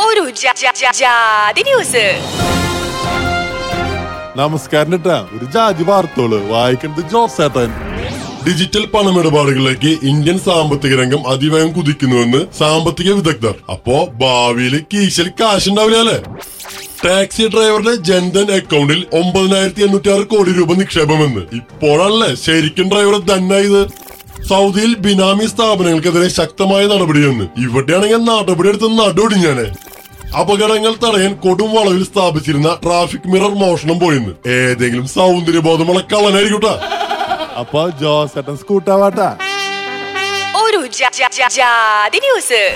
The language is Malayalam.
ഒരു ജ- ജ- ജ- ജാതി ന്യൂസ് നമസ്കാരം കേട്ടാ ഒരു ജാതി വാർത്തോള് വായിക്കുന്നത് ജോസേട്ടൻ ഡിജിറ്റൽ പണമിടപാടുകളിലേക്ക് ഇന്ത്യൻ സാമ്പത്തിക രംഗം അതിവേഗം കുതിക്കുന്നുവെന്ന് സാമ്പത്തിക വിദഗ്ധർ അപ്പോ ഭാവിയിൽ കീശൽ കാശ് ഉണ്ടാവില്ല അല്ലേ ടാക്സി ഡ്രൈവറുടെ ജൻധൻ അക്കൗണ്ടിൽ ഒമ്പതിനായിരത്തി എണ്ണൂറ്റി ആറ് കോടി രൂപ നിക്ഷേപമെന്ന് ഇപ്പോഴല്ലേ ശരിക്കും ഡ്രൈവർ ധനായത് സൗദിയിൽ ബിനാമി സ്ഥാപനങ്ങൾക്കെതിരെ ശക്തമായ നടപടിയെന്ന് ഇവിടെയാണെങ്കിൽ നടപടി എടുത്ത് നടുവൊടിഞ്ഞാണ് അപകടങ്ങൾ തടയാൻ കൊടും വളവിൽ സ്ഥാപിച്ചിരുന്ന ട്രാഫിക് മിറർ മോഷണം പോയെന്ന് ഏതെങ്കിലും സൗന്ദര്യബോധമുള്ള കള്ളനായിരിക്കട്ടാ അപ്പൊ ജോസേട്ടൻ സ്കൂട്ടാവാട്ടാ ഒരു ജ- ജ- ജ- ജാതി ന്യൂസ്